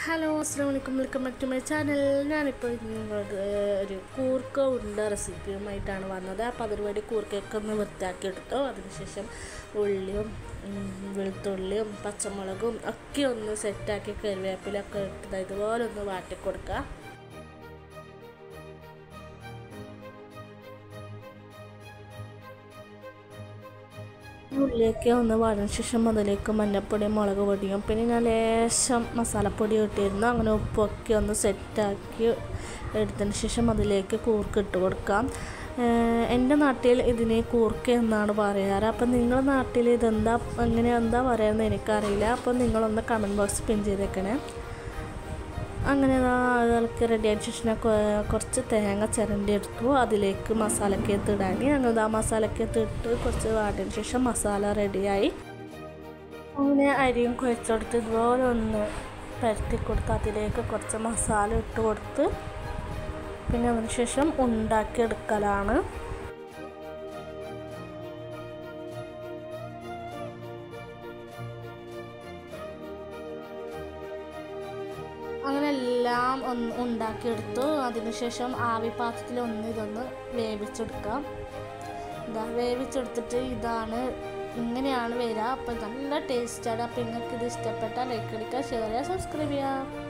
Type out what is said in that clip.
hello അസ്സാം വലൈക്കും welcome back to my channel ഞാനിപ്പോൾ നിങ്ങൾക്ക് ഒരു കൂർക്ക ഉണ്ട റെസിപ്പിയുമായിട്ടാണ് വന്നത് അപ്പോൾ അതിന് വേണ്ടി കൂർക്കയൊക്കെ ഒന്ന് വൃത്തിയാക്കി എടുത്തു അതിനുശേഷം ഉള്ളിയും ഉം, വെളുത്തുള്ളിയും പച്ചമുളകും ഒക്കെ ഒന്ന് സെറ്റാക്കി കറിവേപ്പിലൊക്കെ ഇട്ടത് ഇതുപോലെ ഒന്ന് വാട്ടി കൊടുക്കുക ഉള്ളിയൊക്കെ ഒന്ന് വാടിന ശേഷം അതിലേക്ക് മഞ്ഞൾപ്പൊടിയും മുളക് പൊടിയും പിന്നെ ഞാൻ ലേശം മസാലപ്പൊടി ഇട്ടിരുന്നു അങ്ങനെ ഉപ്പൊക്കെ ഒന്ന് സെറ്റാക്കി എടുത്തതിന് ശേഷം അതിലേക്ക് കൂർക്ക് ഇട്ട് കൊടുക്കാം ഏഹ് എൻ്റെ നാട്ടിൽ ഇതിനെ കൂർക്ക എന്നാണ് പറയാറ് അപ്പം നിങ്ങളുടെ നാട്ടിൽ ഇതെന്താ എങ്ങനെ എന്താ പറയുന്നത് എനിക്കറിയില്ല അപ്പം നിങ്ങളൊന്ന് കമൻറ്റ് ബോക്സ് പിൻ ചെയ്തേക്കണേ അങ്ങനെ ദാ അതൊക്കെ റെഡി ആയ ശേഷം ഞാൻ കൊ- കുറച്ച് തേങ്ങ ചിരണ്ടി എടുത്തു അതിലേക്ക് മസാലക്കകത്ത് ഇടാൻ അങ്ങനെ ആ മസാലക്കകത്ത് ഇട്ട് കുറച്ച് വാടിയതിന് ശേഷം മസാല റെഡിയായി അങ്ങനെ അരിയും കുഴച്ചെടുത്ത് ഇതുപോലെ ഒന്ന് പരത്തി കൊടുത്ത് അതിലേക്ക് കുറച്ച് മസാല ഇട്ട് കൊടുത്ത് പിന്നെ അതിന് ശേഷം ഉണ്ടാക്കിയെടുക്കലാണ് അങ്ങനെ എല്ലാം ഒന്ന് ഉണ്ടാക്കിയെടുത്തു അതിനുശേഷം ആവി പാത്രത്തിൽ ഒന്ന് ഇതൊന്ന് വേവിച്ചെടുക്കാം ഇതാ വേവിച്ചെടുത്തിട്ട് ഇതാണ് ഇങ്ങനെയാണ് വരിക അപ്പം നല്ല ടേസ്റ്റാണ് അപ്പം നിങ്ങൾക്ക് ഇത് ഇഷ്ടപ്പെട്ടാൽ ലൈക്ക് അടിക്കുക ഷെയർ ചെയ്യുക സബ്സ്ക്രൈബ് ചെയ്യുക